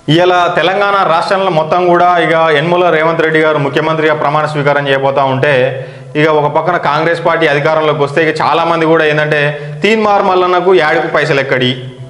ఇలా తెలంగాణ రాష్ట్రంలో మొత్తం కూడా ఇక యన్ముల రేవంత్ రెడ్డి గారు ముఖ్యమంత్రిగా ప్రమాణ స్వీకారం చేయబోతా ఉంటే ఇక ఒక పక్కన కాంగ్రెస్ పార్టీ అధికారంలోకి వస్తే ఇక చాలా మంది కూడా ఏంటంటే తీన్మార్ మల్లన్నకు యాడికి పైసలు ఎక్కడి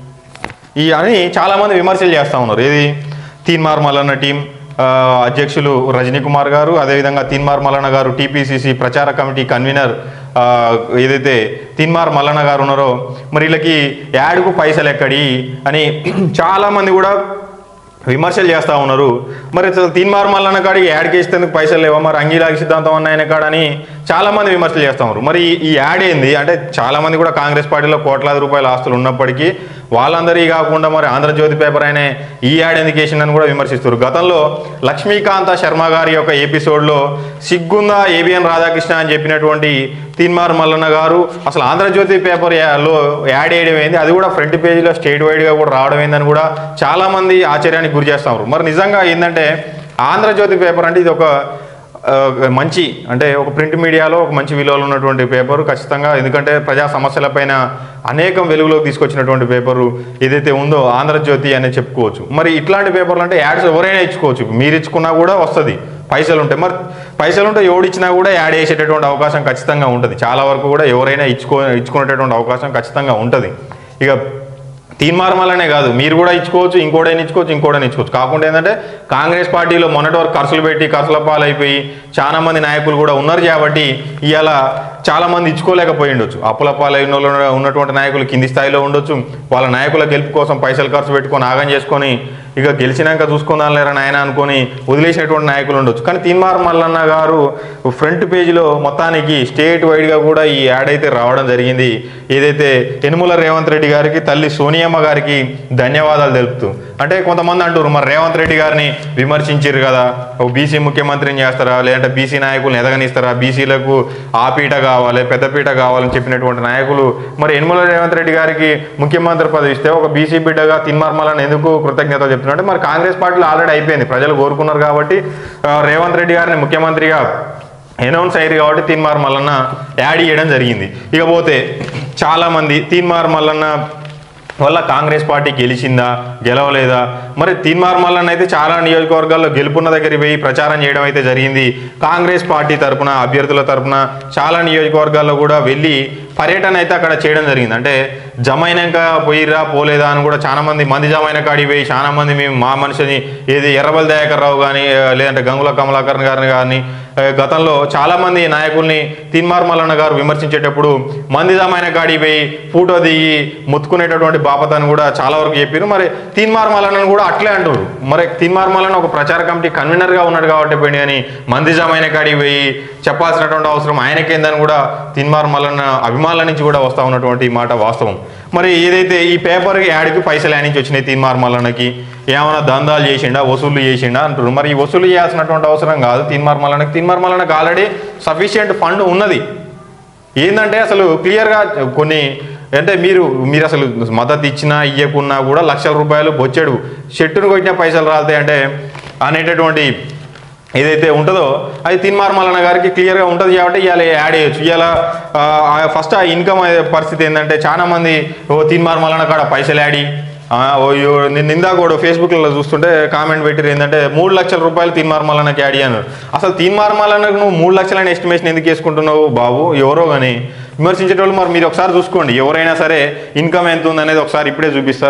ఈ అని చాలామంది విమర్శలు చేస్తూ ఉన్నారు ఏది తీన్మార్ మల్లన్న టీం ఆ, అధ్యక్షులు రజనీ కుమార్ గారు అదేవిధంగా తీన్మార్ మల్లన్న గారు టీపీసీసీ ప్రచార కమిటీ కన్వీనర్ ఆ, ఏదైతే తీన్మార్ మల్లన్న గారు ఉన్నారో మరి వీళ్ళకి యాడ్కు పైసలు ఎక్కడి అని చాలామంది కూడా విమర్శలు చేస్తూ ఉన్నారు మరి అసలు తీన్మార్ మల్లన్న కాడికి యాడ్కి ఇస్తేందుకు పైసలు లేవా మరి అంగీలాగి సిద్ధాంతం అన్న ఆయన కాడని చాలా మంది విమర్శలు చేస్తూ ఉన్నారు మరి ఈ- ఈ యాడ్ ఏంది అంటే చాలా మంది కూడా కాంగ్రెస్ పార్టీలో కోట్లాది రూపాయల ఆస్తులు ఉన్నప్పటికీ వాళ్ళందరికీ కాకుండా మరి ఆంధ్రజ్యోతి పేపర్ అయిన ఈ యాడ్ ఎందుకు వేసిందని కూడా విమర్శిస్తారు గతంలో లక్ష్మీకాంత శర్మ గారి యొక్క ఎపిసోడ్లో సిగ్గుందా ఏబిఎన్ రాధాకృష్ణ అని చెప్పినటువంటి తీన్మార్ మల్లన్న గారు అసలు ఆంధ్రజ్యోతి పేపర్ యా- లో యాడ్ వేయడం ఏంది అది కూడా ఫ్రంట్ పేజీలో స్టేట్ వైడ్గా కూడా రావడం ఏందని కూడా చాలా మంది ఆశ్చర్యానికి గురి చేస్తా ఉన్నారు మరి నిజంగా ఏంటంటే ఆంధ్రజ్యోతి పేపర్ అంటే ఇది ఒక ఆ, మంచి అంటే ఒక ప్రింట్ మీడియాలో ఒక మంచి విలువలు ఉన్నటువంటి పేపరు ఖచ్చితంగా ఎందుకంటే ప్రజా సమస్యలపైన అనేకం వెలుగులోకి తీసుకొచ్చినటువంటి పేపరు ఏదైతే ఉందో ఆంధ్రజ్యోతి అని చెప్పుకోవచ్చు మరి ఇట్లాంటి పేపర్లు అంటే యాడ్స్ ఎవరైనా ఇచ్చుకోవచ్చు మీరు ఇచ్చుకున్నా కూడా వస్తుంది పైసలు ఉంటాయి మరి పైసలు ఉంటే ఎవడు ఇచ్చినా కూడా యాడ్ చేసేటటువంటి అవకాశం ఖచ్చితంగా ఉంటుంది చాలా వరకు కూడా ఎవరైనా ఇచ్చుకో ఇచ్చుకునేటటువంటి అవకాశం ఖచ్చితంగా ఉంటుంది ఇక తీన్మార్మలనే కాదు మీరు కూడా ఇచ్చుకోవచ్చు ఇంకోడైనా ఇచ్చుకోవచ్చు ఇంకోడైనా ఇచ్చుకోవచ్చు కాకుండా ఏంటంటే కాంగ్రెస్ పార్టీలో మొన్నటి వరకు ఖర్చులు పెట్టి ఖర్చుల పాలైపోయి చాలా మంది నాయకులు కూడా ఉన్నారు కాబట్టి ఇవాళ చాలా మంది ఇచ్చుకోలేకపోయి ఉండొచ్చు అప్పుల పాలైన వాళ్ళు ఉన్నటువంటి నాయకులు కింది స్థాయిలో ఉండొచ్చు వాళ్ళ నాయకుల గెలుపు కోసం పైసలు ఖర్చు పెట్టుకొని ఆగం చేసుకొని ఇక గెలిచినాక చూసుకుందాం లేరా నాయన అనుకొని వదిలేసినటువంటి నాయకులు ఉండొచ్చు కానీ తీన్మార్ మల్లన్న గారు ఫ్రంట్ పేజీలో మొత్తానికి స్టేట్ వైడ్గా కూడా ఈ యాడ్ అయితే రావడం జరిగింది ఏదైతే యనుమల రేవంత్ రెడ్డి గారికి తల్లి సోనియమ్మ గారికి ధన్యవాదాలు తెలుపుతూ అంటే కొంతమంది అంటారు మరి రేవంత్ రెడ్డి గారిని విమర్శించారు కదా ఒక బీసీ ముఖ్యమంత్రిని చేస్తారా లేదంటే బీసీ నాయకులను ఎదగనిస్తారా బీసీలకు ఆ పీట కావాలి పెద్ద పీట కావాలని చెప్పినటువంటి నాయకులు మరి యనుమల రేవంత్ రెడ్డి గారికి ముఖ్యమంత్రి పదవి ఇస్తే ఒక బీసీ బిడ్డగా తిన్మార్మలని ఎందుకు కృతజ్ఞతలు చెప్తున్నట్టు మరి కాంగ్రెస్ పార్టీలో ఆల్రెడీ అయిపోయింది ప్రజలు కోరుకున్నారు కాబట్టి ఆ, రేవంత్ రెడ్డి గారిని ముఖ్యమంత్రిగా అనౌన్స్ అయ్యారు కాబట్టి తీన్మార్ మల్లన్న యాడ్ చేయడం జరిగింది ఇకపోతే చాలామంది తీన్మార్ మల్లన్న వల్ల కాంగ్రెస్ పార్టీ గెలిచిందా గెలవలేదా మరి తీన్మార్ మల్లన్న అయితే చాలా నియోజకవర్గాల్లో గెలుపున్న దగ్గరికి పోయి ప్రచారం చేయడం అయితే జరిగింది కాంగ్రెస్ పార్టీ తరపున అభ్యర్థుల తరపున చాలా నియోజకవర్గాల్లో కూడా వెళ్ళి పర్యటన అయితే అక్కడ చేయడం జరిగింది అంటే జమైనాక పోయిరా పోలేదా అని కూడా చాలా మంది మంది జమైన కాడికి పోయి చాలా మంది మేము మా మనిషిని ఏది ఎర్రబల్ దయాకర్ రావు కానీ లేదంటే గంగుల కమలాకర్ గారిని కానీ ఆ, గతంలో చాలా మంది నాయకుల్ని తీన్మార్ మల్లన్న గారు విమర్శించేటప్పుడు మంది జమైన కాడికి పోయి ఫోటో దిగి ముత్తుకునేటటువంటి బాపతని కూడా చాలా వరకు చెప్పారు మరి తీన్మార్ మల్లన్నను కూడా అట్లే అంటారు మరి తీన్మార్ మల్లన్న ఒక ప్రచార కమిటీ కన్వీనర్గా ఉన్నాడు కాబట్టి పోయి అని మంది జమైన కాడికి పోయి చెప్పాల్సినటువంటి అవసరం ఆయనకేందని కూడా తీన్మార్ మల్లన్న అభిమానుల నుంచి కూడా వస్తా ఉన్నటువంటి మాట వాస్తవం మరి ఏదైతే ఈ పేపర్ యాడ్కి పైసలు యాడ్ నుంచి వచ్చినాయి తీన్మార్ మల్లన్నకి ఏమైనా దందాలు చేసిండా వసూలు చేసిండా అంటారు మరి ఈ వసూలు చేయాల్సినటువంటి అవసరం కాదు తీన్మార్ మల్లన్నకి తీన్మార్ మల్లన్నకి ఆల్రెడీ సఫిషియంట్ ఫండ్ ఉన్నది ఏంటంటే అసలు క్లియర్గా కొన్ని అంటే మీరు మీరు అసలు మద్దతు ఇచ్చినా ఇయ్యకున్నా కూడా లక్షల రూపాయలు బొచ్చాడు చెట్టును కొట్టిన పైసలు రాలుతాయి అంటే అనేటటువంటి ఏదైతే ఉంటుందో అది తిన్మార్ మల్లన్న గారికి క్లియర్గా ఉంటుంది కాబట్టి ఇవాళ యాడ్ చేయొచ్చు ఇవాళ ఫస్ట్ ఆ ఇన్కమ్ పరిస్థితి ఏంటంటే చాలా మంది ఓ తిన్మార్ మల్లన్న కాడ పైసలు యాడి ఆ, ఓ యో- నిన్న ఇందాక కూడా ఫేస్బుక్లో చూస్తుంటే కామెంట్ పెట్టారు ఏంటంటే మూడు లక్షల రూపాయలు తీన్మార్ మల్లన్నకి యాడ్ అన్నారు అసలు తీన్మార్ మల్లన్నకు నువ్వు మూడు లక్షలని ఎస్టిమేషన్ ఎందుకు వేసుకుంటున్నావు బాబు ఎవరో కానీ విమర్శించేటోళ్ళు మరి మీరు ఒకసారి చూసుకోండి ఎవరైనా సరే ఇన్కమ్ ఎంత ఉందనేది ఒకసారి ఇప్పుడే చూపిస్తా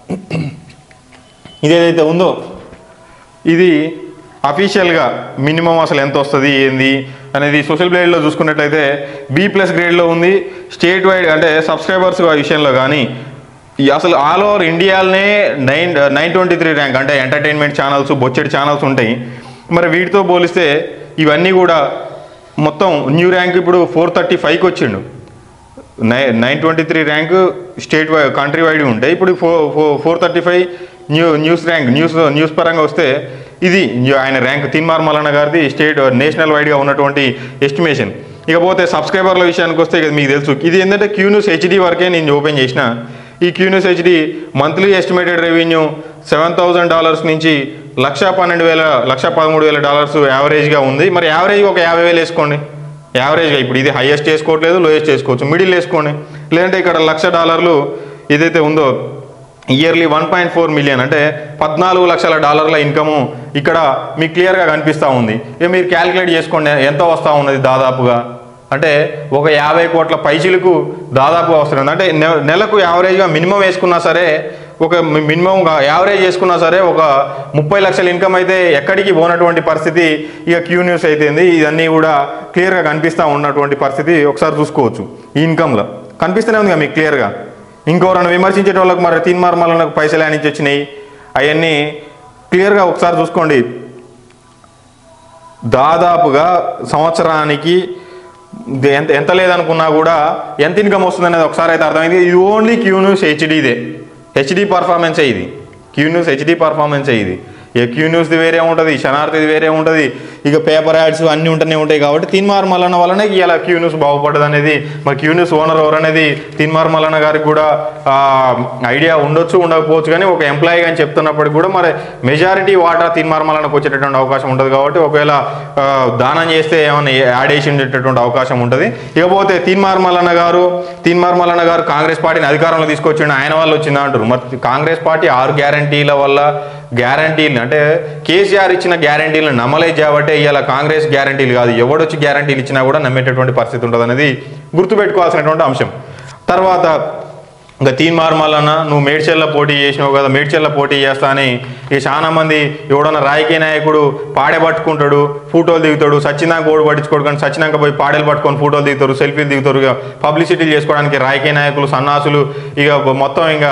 ఇదేదైతే ఉందో ఇది అఫీషియల్గా మినిమం అసలు ఎంత వస్తుంది ఏంది అనేది సోషల్ గ్రేడ్లో చూసుకున్నట్లయితే బి ప్లస్ గ్రేడ్లో ఉంది స్టేట్ వైడ్ అంటే సబ్స్క్రైబర్స్ విషయంలో కానీ ఈ అసలు ఆల్ ఓవర్ ఇండియాలోనే nine nine twenty three rank అంటే ఎంటర్టైన్మెంట్ ఛానల్స్ బొచ్చెడి ఛానల్స్ ఉంటాయి మరి వీటితో పోలిస్తే ఇవన్నీ కూడా మొత్తం న్యూ ర్యాంక్ ఇప్పుడు ఫోర్ థర్టీ ఫైవ్కి వచ్చిండు nine nine twenty three rank state wide country wide ఉంటాయి ఇప్పుడు four four thirty five new news rank news news పరంగా వస్తే ఇది న్యూ- ఆయన ర్యాంక్ తిన్మార్ మల్లన్న గారిది స్టేట్ నేషనల్ వైడ్గా ఉన్నటువంటి ఎస్టిమేషన్ ఇకపోతే సబ్స్క్రైబర్ల విషయానికి వస్తే ఇక మీకు తెలుసు ఇది ఏంటంటే క్యూ న్యూస్ హెచ్డి వరకే నేను ఓపెన్ చేసిన ఈ Q news HD monthly estimated revenue seven thousand dollars నుంచి లక్ష పన్నెండు వేల లక్ష పదమూడు వేల డాలర్స్ యావరేజ్గా ఉంది మరి యావరేజ్ ఒక యాభై వేలు వేసుకోండి యావరేజ్గా ఇప్పుడు ఇది హైయెస్ట్ వేసుకోవట్లేదు లోయెస్ట్ వేసుకోవచ్చు మిడిల్ వేసుకోండి లేదంటే ఇక్కడ లక్ష డాలర్లు ఏదైతే ఉందో yearly one point four million అంటే పద్నాలుగు లక్షల డాలర్ల ఇన్కము ఇక్కడ మీకు క్లియర్గా కనిపిస్తూ ఉంది ఇక మీరు క్యాలిక్యులేట్ చేసుకోండి ఎంత వస్తూ ఉన్నది దాదాపుగా అంటే ఒక యాభై కోట్ల పైచీలకు దాదాపుగా వస్తుంది అంటే నె- నెలకు యావరేజ్గా మినిమం వేసుకున్నా సరే ఒక మి- మినిమం యావరేజ్ చేసుకున్నా సరే ఒక ముప్పై లక్షల ఇన్కమ్ అయితే ఎక్కడికి పోనటువంటి పరిస్థితి ఇక క్యూ న్యూస్ అయితేంది ఇవన్నీ కూడా క్లియర్గా కనిపిస్తూ ఉన్నటువంటి పరిస్థితి ఒకసారి చూసుకోవచ్చు ఈ ఇన్కంలో కనిపిస్తూనే ఉంది కదా మీకు క్లియర్గా ఇంకెవరైనా విమర్శించే వాళ్ళకి మరి తీన్మార్ మళ్ళీ పైసలు నుంచి వచ్చినాయి అవన్నీ క్లియర్గా ఒకసారి చూసుకోండి దాదాపుగా సంవత్సరానికి ఇది ఎంత ఎంత లేదనుకున్నా కూడా ఎంత ఇన్కమ్ వస్తుంది అనేది ఒకసారి అయితే అర్థమైంది ఇది ఓన్లీ క్యూ న్యూస్ హెచ్డీదే హెచ్డి పర్ఫార్మెన్సే ఇది క్యూ న్యూస్ హెచ్డి పర్ఫార్మెన్సే ఇది ఇక క్యూ న్యూస్ది వేరే ఉంటుంది శనార్థిది వేరే ఉంటుంది ఇక పేపర్ యాడ్స్ అన్నీ ఉంటూనే ఉంటాయి కాబట్టి తీన్మార్ మల్లన్న వలనే ఇలా క్యూ న్యూస్ బాగుపడ్డది అనేది మరి క్యూ న్యూస్ ఓనర్ ఎవరనేది తీన్మార్ మల్లన్న గారికి కూడా ఆ, ఐడియా ఉండొచ్చు ఉండకపోవచ్చు కానీ ఒక ఎంప్లాయీ అని చెప్తున్నప్పటికి కూడా మరి మెజారిటీ వాటా తీన్మార్ మల్లన్నకు వచ్చేటటువంటి అవకాశం ఉంటుంది కాబట్టి ఒకవేళ ఆ, దానం చేస్తే ఏమైనా యాడ్ చేసి ఉండేటటువంటి అవకాశం ఉంటుంది ఇకపోతే తీన్మార్ మల్లన్న గారు తీన్మార్ మల్లన్న గారు కాంగ్రెస్ పార్టీని అధికారంలో తీసుకొచ్చిండు ఆయన వల్ల వచ్చిందా అంటారు మరి కాంగ్రెస్ పార్టీ ఆరు గ్యారంటీల వల్ల గ్యారంటీలు అంటే కేసీఆర్ ఇచ్చిన గ్యారంటీలను నమ్మలేదు కాబట్టి ఇవాళ కాంగ్రెస్ గ్యారంటీలు కాదు ఎవడొచ్చి గ్యారంటీలు ఇచ్చినా కూడా నమ్మేటటువంటి పరిస్థితి ఉంటుంది అనేది గుర్తుపెట్టుకోవాల్సినటువంటి అంశం తర్వాత ఇంకా తీన్మార్ మల్లన్న నువ్వు మేడ్చల్లో పోటీ చేసినావు కదా మేడ్చల్లో పోటీ చేస్తా అని ఇక చాలా మంది ఎవడన్నా రాజకీయ నాయకుడు పాడే పట్టుకుంటాడు ఫోటోలు దిగుతాడు సచ్చినాక ఓడి పట్టించుకోడు కానీ సచ్చినాక పోయి పాడేలు పట్టుకొని ఫోటోలు దిగుతారు సెల్ఫీలు దిగుతారు ఇక పబ్లిసిటీలు చేసుకోవడానికి రాజకీయ నాయకులు సన్నాసులు ఇక మొత్తం ఇంకా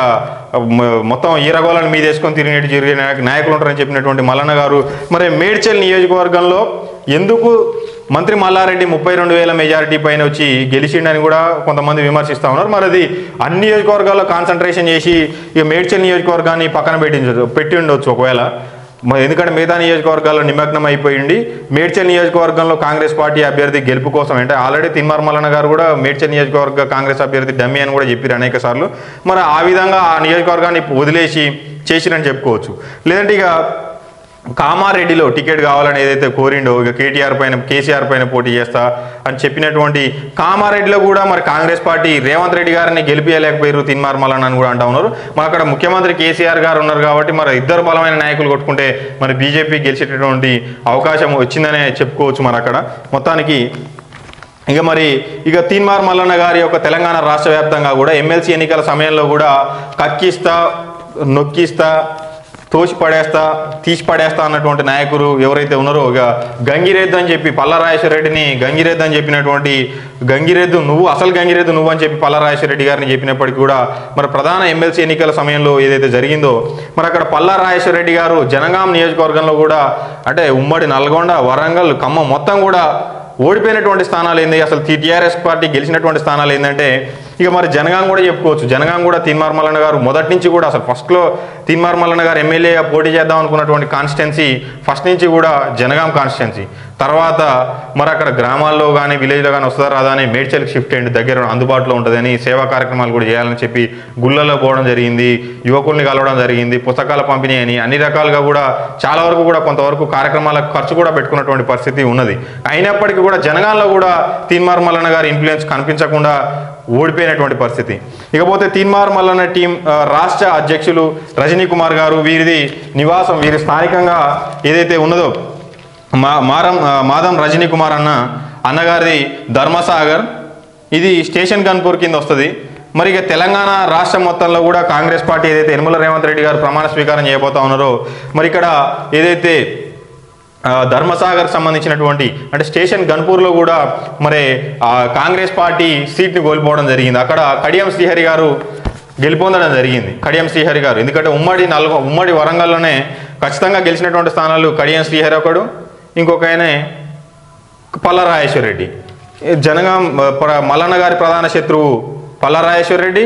మ- మొత్తం ఈరగోళాన్ని మీద వేసుకొని తిరిగినట్టు తిరిగే నాయక- నాయకులు ఉంటారని చెప్పినటువంటి మల్లన్న గారు మరి మేడ్చల్ నియోజకవర్గంలో ఎందుకు మంత్రి మల్లారెడ్డి ముప్పై రెండు వేల మెజారిటీ పైన వచ్చి గెలిచిండని కూడా కొంతమంది విమర్శిస్తూ ఉన్నారు మరి అది అన్ని నియోజకవర్గాల్లో కాన్సన్ట్రేషన్ చేసి ఇక మేడ్చల్ నియోజకవర్గాన్ని పక్కన పెట్టించదు పెట్టి ఉండొచ్చు ఒకవేళ మరి ఎందుకంటే మిగతా నియోజకవర్గాల్లో నిమగ్నం అయిపోయింది మేడ్చల్ నియోజకవర్గంలో కాంగ్రెస్ పార్టీ అభ్యర్థి గెలుపు కోసం అంటే ఆల్రెడీ తిన్మార్ మల్లన్న గారు కూడా మేడ్చల్ నియోజకవర్గ కాంగ్రెస్ అభ్యర్థి డమ్మి అని కూడా చెప్పారు అనేక సార్లు మరి ఆ విధంగా ఆ నియోజకవర్గాన్ని వదిలేసి చేసిరని చెప్పుకోవచ్చు లేదంటే ఇక కామారెడ్డిలో టికెట్ కావాలని ఏదైతే కోరిండో ఇక కేటీఆర్ పైన కేసీఆర్ పైన పోటీ చేస్తా అని చెప్పినటువంటి కామారెడ్డిలో కూడా మరి కాంగ్రెస్ పార్టీ రేవంత్ రెడ్డి గారిని గెలిపించలేకపోయారు తిన్మార్ మల్లన్న అని కూడా అంటా ఉన్నారు మరి అక్కడ ముఖ్యమంత్రి కేసీఆర్ గారు ఉన్నారు కాబట్టి మరి ఇద్దరు బలమైన నాయకులు కొట్టుకుంటే మరి బీజేపీ గెలిచేటటువంటి అవకాశం వచ్చిందనే చెప్పుకోవచ్చు మరి అక్కడ మొత్తానికి ఇక మరి ఇక తీన్మార్ మల్లన్న గారి యొక్క తెలంగాణ రాష్ట్ర వ్యాప్తంగా కూడా ఎమ్మెల్సీ ఎన్నికల సమయంలో కూడా కక్కిస్తా నొక్కిస్తా తోసి పడేస్తా తీసి పడేస్తా అన్నటువంటి నాయకులు ఎవరైతే ఉన్నారో ఇక గంగిరెద్దు అని చెప్పి పల్లరాజేశ్వర రెడ్డిని గంగిరెద్దు అని చెప్పినటువంటి గంగిరెద్దు నువ్వు అసలు గంగిరెద్దు నువ్వు అని చెప్పి పల్లరాజేశ్వర రెడ్డి గారిని చెప్పినప్పటికీ కూడా మరి ప్రధాన ఎమ్మెల్సీ ఎన్నికల సమయంలో ఏదైతే జరిగిందో మరి అక్కడ పల్లారాజేశ్వర రెడ్డి గారు జనగాం నియోజకవర్గంలో కూడా అంటే ఉమ్మడి నల్గొండ వరంగల్ ఖమ్మం మొత్తం కూడా ఓడిపోయినటువంటి స్థానాలు ఏంది అసలు టీఆర్ఎస్ పార్టీ గెలిచినటువంటి స్థానాలు ఏంటంటే ఇక మరి జనగాం కూడా చెప్పుకోవచ్చు జనగాం కూడా తీన్మార్ మల్లన్న గారు మొదటి నుంచి కూడా అసలు ఫస్ట్లో తీన్మార్ మల్లన్న గారు ఎమ్మెల్యేగా పోటీ చేద్దాం అనుకున్నటువంటి కాన్స్టిట్యున్సీ ఫస్ట్ నుంచి కూడా జనగాం కాన్స్టిట్యున్సీ తర్వాత మరి అక్కడ గ్రామాల్లో కానీ విలేజ్లో కానీ వస్తుందా రాదా అని మేడ్చల్కి షిఫ్ట్ అయ్యింది దగ్గర అందుబాటులో ఉంటుందని సేవా కార్యక్రమాలు కూడా చేయాలని చెప్పి గుళ్ళల్లో పోవడం జరిగింది యువకుల్ని కలవడం జరిగింది పుస్తకాల పంపిణీ అని అన్ని రకాలుగా కూడా చాలా వరకు కూడా కొంతవరకు కార్యక్రమాలకు ఖర్చు కూడా పెట్టుకున్నటువంటి పరిస్థితి ఉన్నది అయినప్పటికీ కూడా జనగాంలో కూడా తీన్మార్ మల్లన్న గారి ఇన్ఫ్లుయెన్స్ కనిపించకుండా ఓడిపోయినటువంటి పరిస్థితి ఇకపోతే తీన్మార్ మల్లన్న టీం ఆ, రాష్ట్ర అధ్యక్షులు రజనీ కుమార్ గారు వీరిది నివాసం వీరి స్థానికంగా ఏదైతే ఉన్నదో మా మారం ఆ, మాదం రజనీ కుమార్ అన్న అన్నగారిది ధర్మసాగర్ ఇది స్టేషన్ కన్పూర్ కింద వస్తుంది మరి ఇక తెలంగాణ రాష్ట్రం మొత్తంలో కూడా కాంగ్రెస్ పార్టీ ఏదైతే యనమల రేవంత్ రెడ్డి గారు ప్రమాణ స్వీకారం చేయబోతా ఉన్నారో మరి ఇక్కడ ఏదైతే ఆ, ధర్మసాగర్ సంబంధించినటువంటి అంటే స్టేషన్ గన్పూర్లో కూడా మరి ఆ, కాంగ్రెస్ పార్టీ సీట్ని కోల్పోవడం జరిగింది అక్కడ కడియం శ్రీహరి గారు గెలుపొందడం జరిగింది కడియం శ్రీహరి గారు ఎందుకంటే ఉమ్మడి నల్గొ ఉమ్మడి వరంగల్లోనే ఖచ్చితంగా గెలిచినటువంటి స్థానాలు కడియం శ్రీహరి ఒకడు ఇంకొక ఆయనే పల్లరాజేశ్వర రెడ్డి ఈ జనగాం ఆ, ప్ర- మల్లన్న గారి ప్రధాన శత్రువు పల్లరాజేశ్వర రెడ్డి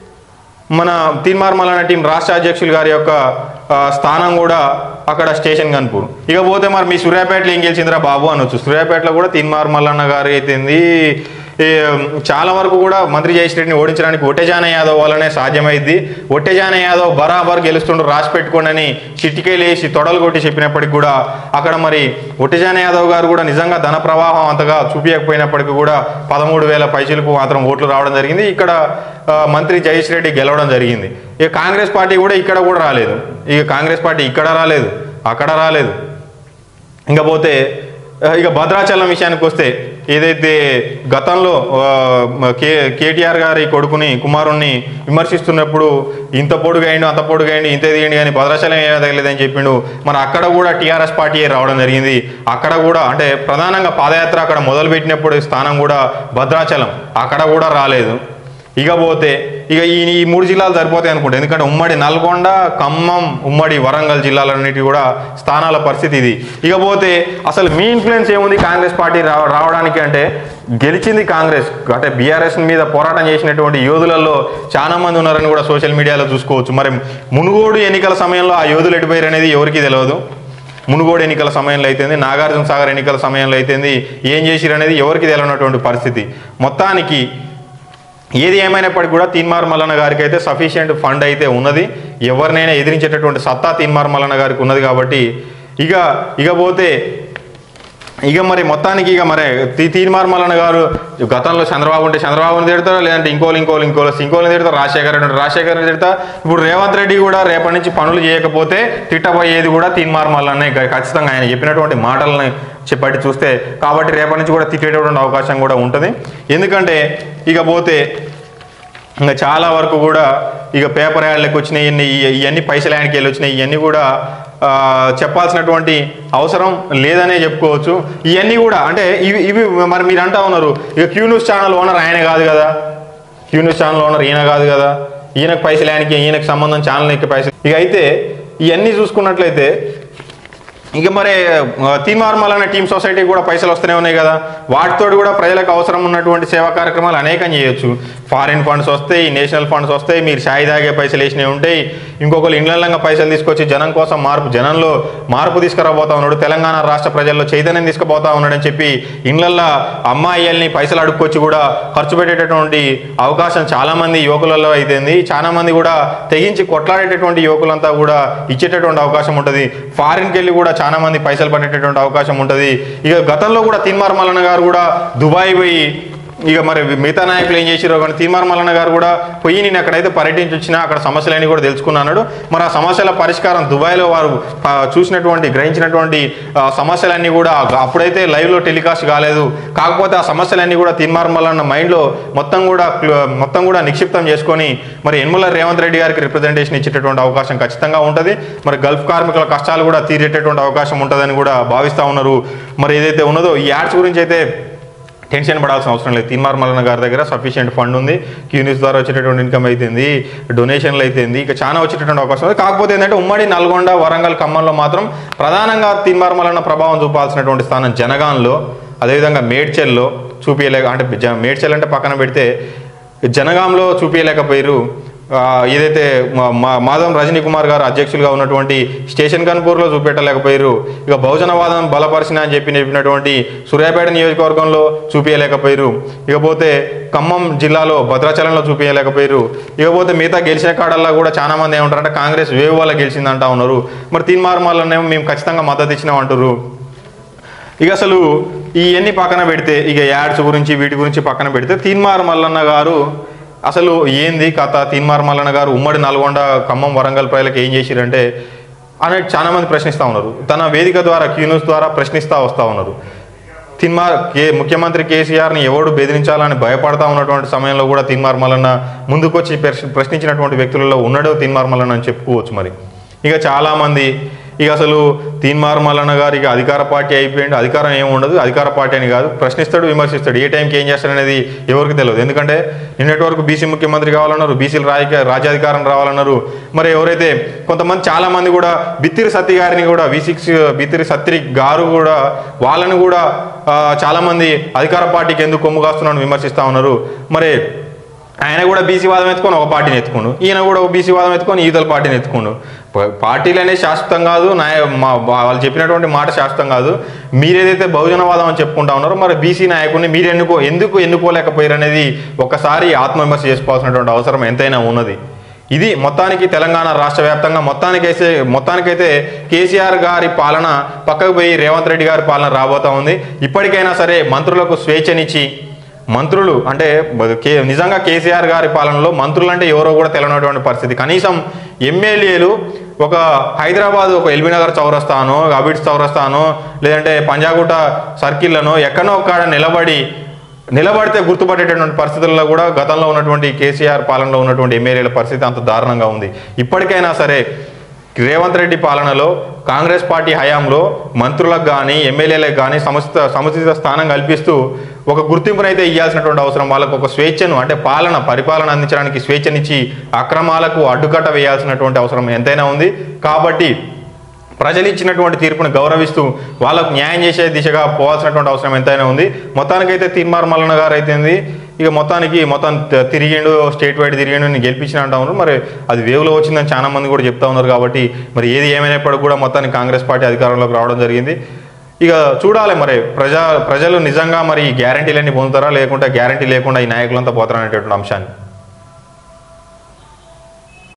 మన తీన్మార్ మల్లన్న టీం రాష్ట్ర అధ్యక్షులు గారి యొక్క ఆ, స్థానం కూడా అక్కడ స్టేషన్ కన్పూర్ ఇక పోతే మరి మీ సూర్యాపేటలో ఏం గెలిచిందిరా బాబు అనొచ్చు సూర్యాపేటలో కూడా తీన్మార్ మల్లన్న గారు అయితేంది ఈ, చాలా వరకు కూడా మంత్రి జయేష్ రెడ్డిని ఓడించడానికి ఒట్టెజాన యాదవ్ వల్లనే సాధ్యమైంది ఒట్టెజాన యాదవ్ బరాబర్ గెలుస్తుండ్రు రాసి పెట్టుకోండి అని చిట్టికేలేసి తొడలు కొట్టి చెప్పినప్పటికి కూడా అక్కడ మరి ఒట్టెజాన యాదవ్ గారు కూడా నిజంగా ధన ప్రవాహం అంతగా చూపించకపోయినప్పటికీ కూడా పదమూడు వేల పైసలకు మాత్రం ఓట్లు రావడం జరిగింది ఇక్కడ ఆ, మంత్రి జయేష్ రెడ్డి గెలవడం జరిగింది ఇక కాంగ్రెస్ పార్టీ కూడా ఇక్కడ కూడా రాలేదు ఇక కాంగ్రెస్ పార్టీ ఇక్కడ రాలేదు అక్కడ రాలేదు ఇంకా పోతే ఆ, ఇక భద్రాచలం విషయానికి వస్తే ఏదైతే గతంలో ఆ, కే కేటీఆర్ గారి కొడుకుని కుమారుణ్ణి విమర్శిస్తున్నప్పుడు ఇంత పొడుగైండు అంత పొడుగైండు ఇంత ఎదిగిండు కానీ భద్రాచలం ఏమీ తగలేదని చెప్పిండు మరి అక్కడ కూడా టీఆర్ఎస్ పార్టీ రావడం జరిగింది అక్కడ కూడా అంటే ప్రధానంగా పాదయాత్ర అక్కడ మొదలుపెట్టినప్పుడు స్థానం కూడా భద్రాచలం అక్కడ కూడా రాలేదు ఇక పోతే ఇక ఈ ఈ మూడు జిల్లాలు సరిపోతాయి అనుకుంటా ఎందుకంటే ఉమ్మడి నల్గొండ ఖమ్మం ఉమ్మడి వరంగల్ జిల్లాలన్నిటి కూడా స్థానాల పరిస్థితి ఇది ఇక పోతే అసలు మీ ఇన్ఫ్లుయెన్స్ ఏముంది కాంగ్రెస్ పార్టీ రావ రావడానికి అంటే గెలిచింది కాంగ్రెస్ అంటే బీఆర్ఎస్ మీద పోరాటం చేసినటువంటి యోధులలో చాలా మంది ఉన్నారని కూడా సోషల్ మీడియాలో చూసుకోవచ్చు మరి మునుగోడు ఎన్నికల సమయంలో ఆ యోధులు ఎటుపోయారు అనేది ఎవరికి తెలియదు మునుగోడు ఎన్నికల సమయంలో అయితేంది నాగార్జున సాగర్ ఎన్నికల సమయంలో అయితేంది ఏం చేసిరు అనేది ఎవరికి తెలియనటువంటి పరిస్థితి మొత్తానికి ఏది ఏమైనప్పటికీ కూడా తీన్మార్ మల్లన్న గారికి అయితే సఫిషియెంట్ ఫండ్ అయితే ఉన్నది ఎవరినైనా ఎదిరించేటటువంటి సత్తా తీన్మార్ మల్లన్న గారికి ఉన్నది కాబట్టి ఇక ఇక పోతే ఇక మరి మొత్తానికి ఇక మరి తీ తీన్మార్ మల్లన్న గారు గతంలో చంద్రబాబు ఉంటే చంద్రబాబుని తిడతారు లేదంటే ఇంకోలు ఇంకోలు ఇంకోలు ఇంకోలు తిడతారు రాజశేఖర్ రెడ్డి ఉంటే రాజశేఖర్ రెడ్డి తిడతా ఇప్పుడు రేవంత్ రెడ్డి కూడా రేపటి నుంచి పనులు చేయకపోతే తిట్టబోయేది కూడా తీన్మార్ మల్లన్నే గ- ఖచ్చితంగా ఆయన చెప్పినటువంటి మాటలని చెప్పటి చూస్తే కాబట్టి రేపటి నుంచి కూడా తిట్టేటటువంటి అవకాశం కూడా ఉంటుంది ఎందుకంటే ఇక పోతే ఇంకా చాలా వరకు కూడా ఇక పేపర్ యాడ్లకు వచ్చినాయి ఇన్ని ఇవన్నీ పైసలు యాడ్కి వెళ్ళి వచ్చినాయి ఇవన్నీ కూడా ఆ, చెప్పాల్సినటువంటి అవసరం లేదనే చెప్పుకోవచ్చు ఇవన్నీ కూడా అంటే ఇవి ఇవి మరి మీరు అంటా ఉన్నారు ఇక క్యూ న్యూస్ ఛానల్ ఓనర్ ఆయన కాదు కదా క్యూ న్యూస్ ఛానల్ ఓనర్ ఈయన కాదు కదా ఈయనకు పైసలు ఆయనకి ఈయనకు సంబంధం ఛానల్కి పైసలు ఇక అయితే ఇవన్నీ చూసుకున్నట్లయితే ఇక మరి తీర్మార్మల్ అనే టీమ్ సొసైటీ కూడా పైసలు వస్తూనే ఉన్నాయి కదా వాటితో కూడా ప్రజలకు అవసరం ఉన్నటువంటి సేవా కార్యక్రమాలు అనేకం చేయొచ్చు ఫారిన్ ఫండ్స్ వస్తాయి నేషనల్ ఫండ్స్ వస్తాయి మీరు షాయి తాగే పైసలు వేసినవి ఉంటాయి ఇంకొకరు ఇండ్లంగా పైసలు తీసుకొచ్చి జనం కోసం మార్పు జనంలో మార్పు తీసుకురాబోతా ఉన్నాడు తెలంగాణ రాష్ట్ర ప్రజల్లో చైతన్యం తీసుకుపోతా ఉన్నాడని చెప్పి ఇండ్లల్లో అమ్మాయిల్ని పైసలు అడుక్కొచ్చి కూడా ఖర్చు పెట్టేటటువంటి అవకాశం చాలా మంది యువకులలో అయితేంది చాలా మంది కూడా తెగించి కొట్లాడేటటువంటి యువకులంతా కూడా ఇచ్చేటటువంటి అవకాశం ఉంటుంది ఫారిన్కి వెళ్ళి కూడా చాలా మంది పైసలు పడేటటువంటి అవకాశం ఉంటుంది ఇక గతంలో కూడా తిన్మార్ మల్లన్న గారు కూడా దుబాయ్ పోయి ఇక మరి మిగతా నాయకులు ఏం చేసిరో కానీ తీర్మార్ మల్లన్న గారు కూడా పోయి నేను అక్కడైతే పర్యటించి వచ్చినా అక్కడ సమస్యలన్నీ కూడా తెలుసుకున్నాడు మరి ఆ సమస్యల పరిష్కారం దుబాయ్లో వారు ఆ, చూసినటువంటి గ్రహించినటువంటి ఆ, సమస్యలన్నీ కూడా అప్పుడైతే లైవ్లో టెలికాస్ట్ కాలేదు కాకపోతే ఆ సమస్యలన్నీ కూడా తీర్మార్ మల్లన్న మైండ్లో మొత్తం కూడా క్ల- మొత్తం కూడా నిక్షిప్తం చేసుకొని మరి యనమల రేవంత్ రెడ్డి గారికి రిప్రజెంటేషన్ ఇచ్చేటటువంటి అవకాశం ఖచ్చితంగా ఉంటుంది మరి గల్ఫ్ కార్మికుల కష్టాలు కూడా తీరేటటువంటి అవకాశం ఉంటుందని కూడా భావిస్తూ ఉన్నారు మరి ఏదైతే ఉన్నదో ఈ యాడ్స్ గురించి అయితే టెన్షన్ పడాల్సిన అవసరం లేదు తీన్మార్ మల్లన్న గారి దగ్గర సఫిషియెంట్ ఫండ్ ఉంది క్యూనిస్ ద్వారా వచ్చేటటువంటి ఇన్కమ్ అయితేంది డొనేషన్లు అయితేంది ఇక చాలా వచ్చేటటువంటి అవకాశం ఉంది కాకపోతే ఏంటంటే ఉమ్మడి నల్గొండ వరంగల్ ఖమ్మంలో మాత్రం ప్రధానంగా తీన్మార్ మల్లన్న ప్రభావం చూపాల్సినటువంటి స్థానం జనగాంలో అదేవిధంగా మేడ్చెల్లో చూపించలేక అంటే జ- మేడ్చెల్ అంటే పక్కన పెడితే జనగాంలో చూపించలేకపోయారు ఆ, ఏదైతే మా- మా- మాధవం రజనీ కుమార్ గారు అధ్యక్షులుగా ఉన్నటువంటి స్టేషన్ కన్పూర్లో చూపెట్టలేకపోయారు ఇక బహుజనవాదం బలపరిచిన అని చెప్పి చెప్పినటువంటి సూర్యాపేట నియోజకవర్గంలో చూపించలేకపోయారు ఇకపోతే ఖమ్మం జిల్లాలో భద్రాచలంలో చూపించలేకపోయారు ఇకపోతే మిగతా గెలిచిన కాడల్లో కూడా చాలా మంది ఏమంటారంటే కాంగ్రెస్ వేవ్ వల్ల గెలిచిందంటా ఉన్నారు మరి తీన్మార్మాలనేమో మేము ఖచ్చితంగా మద్దతు ఇచ్చినాం అంటారు ఇక అసలు ఇవన్నీ పక్కన పెడితే ఇక యాడ్స్ గురించి వీటి గురించి పక్కన పెడితే తీన్మార్ మల్లన్న గారు అసలు ఏంది కథ తీన్మార్ మల్లన్న గారు ఉమ్మడి నల్గొండ ఖమ్మం వరంగల్ ప్రజలకు ఏం చేసిరంటే అనేది చాలా మంది ప్రశ్నిస్తూ ఉన్నారు తన వేదిక ద్వారా క్యూన్యూస్ ద్వారా ప్రశ్నిస్తూ వస్తూ ఉన్నారు తిన్మార్ కే ముఖ్యమంత్రి కేసీఆర్ని ఎవడు బెదిరించాలని భయపడతా ఉన్నటువంటి సమయంలో కూడా తిన్మార్ మల్లన్న ముందుకొచ్చి ప్రశ్న- ప్రశ్నించినటువంటి వ్యక్తులలో ఉన్నాడు తిన్మార్ మల్లన్న అని చెప్పుకోవచ్చు మరి ఇక చాలామంది ఇక అసలు తీన్మార్ మల్లన్న గారు ఇక అధికార పార్టీ అయిపోయింది అధికారం ఏమి ఉండదు అధికార పార్టీ అని కాదు ప్రశ్నిస్తాడు విమర్శిస్తాడు ఏ టైంకి ఏం చేస్తాడు అనేది ఎవరికి తెలియదు ఎందుకంటే నిన్నటి వరకు బీసీ ముఖ్యమంత్రి కావాలన్నారు బీసీలు రాజకీయ రాజ్యాధికారం రావాలన్నారు మరి ఎవరైతే కొంతమంది చాలా మంది కూడా బిత్తిరి సత్తి గారిని కూడా వి సిక్స్ బిత్తిరి సత్తి గారు కూడా వాళ్ళని కూడా ఆ, చాలా మంది అధికార పార్టీకి ఎందుకు కొమ్ము కాస్తున్నారని విమర్శిస్తూ ఉన్నారు మరి ఆయన కూడా బీసీ వాదం ఎత్తుకొని ఒక పార్టీని ఎత్తుకుండు ఈయన కూడా ఒక బీసీ వాదం ఎత్తుకొని ఈతల పార్టీని ఎత్తుకుండు ప- పార్టీలు అనేది శాశ్వతం కాదు నాయ మా వాళ్ళు చెప్పినటువంటి మాట శాశ్వతం కాదు మీరేదైతే బహుజనవాదం అని చెప్పుకుంటా ఉన్నారో మరి బీసీ నాయకుడిని మీరు ఎన్నుకో ఎందుకు ఎన్నుకోలేకపోయారు అనేది ఒకసారి ఆత్మవిమర్శ చేసుకోవాల్సినటువంటి అవసరం ఎంతైనా ఉన్నది ఇది మొత్తానికి తెలంగాణ రాష్ట్ర వ్యాప్తంగా మొత్తానికైతే మొత్తానికైతే కేసీఆర్ గారి పాలన పక్కకు పోయి రేవంత్ రెడ్డి గారి పాలన రాబోతా ఉంది ఇప్పటికైనా సరే మంత్రులకు స్వేచ్ఛనిచ్చి మంత్రులు అంటే బ- కే నిజంగా కేసీఆర్ గారి పాలనలో మంత్రులు అంటే ఎవరో కూడా తెలియనటువంటి పరిస్థితి కనీసం ఎమ్మెల్యేలు ఒక హైదరాబాద్ ఒక ఎల్బీనగర్ చౌరస్తానో అబిడ్స్ చౌరస్తానో లేదంటే పంజాగుట్ట సర్కిల్లను ఎక్కడో ఒక్కడ నిలబడి నిలబడితే గుర్తుపట్టేటటువంటి పరిస్థితుల్లో కూడా గతంలో ఉన్నటువంటి కేసీఆర్ పాలనలో ఉన్నటువంటి ఎమ్మెల్యేల పరిస్థితి అంత దారుణంగా ఉంది ఇప్పటికైనా సరే రేవంత్ రెడ్డి పాలనలో కాంగ్రెస్ పార్టీ హయాంలో మంత్రులకు కానీ ఎమ్మెల్యేలకు కానీ సముచిత సముచిత స్థానం కల్పిస్తూ ఒక గుర్తింపునైతే ఇవ్వాల్సినటువంటి అవసరం వాళ్ళకు ఒక స్వేచ్ఛను అంటే పాలన పరిపాలన అందించడానికి స్వేచ్ఛనిచ్చి అక్రమాలకు అడ్డుకట్ట వేయాల్సినటువంటి అవసరం ఎంతైనా ఉంది కాబట్టి ప్రజలు ఇచ్చినటువంటి తీర్పును గౌరవిస్తూ వాళ్ళకు న్యాయం చేసే దిశగా పోవాల్సినటువంటి అవసరం ఎంతైనా ఉంది మొత్తానికైతే తీర్మార్ మల్లన్న గారు అయితేంది ఇక మొత్తానికి మొత్తం త- తిరిగిండు స్టేట్ వైడ్ తిరిగిండు నేను గెలిపించిన అంటా ఉన్నారు మరి అది వేవ్లో వచ్చిందని చాలా మంది కూడా చెప్తా ఉన్నారు కాబట్టి మరి ఏది ఏమైనప్పటికీ కూడా మొత్తానికి కాంగ్రెస్ పార్టీ అధికారంలోకి రావడం జరిగింది ఇక చూడాలి మరి ప్రజా ప్రజలు నిజంగా మరి ఈ గ్యారంటీలన్నీ పొందుతారా లేకుంటే గ్యారంటీ లేకుండా ఈ నాయకులంతా పోతారా అనేటువంటి అంశాన్ని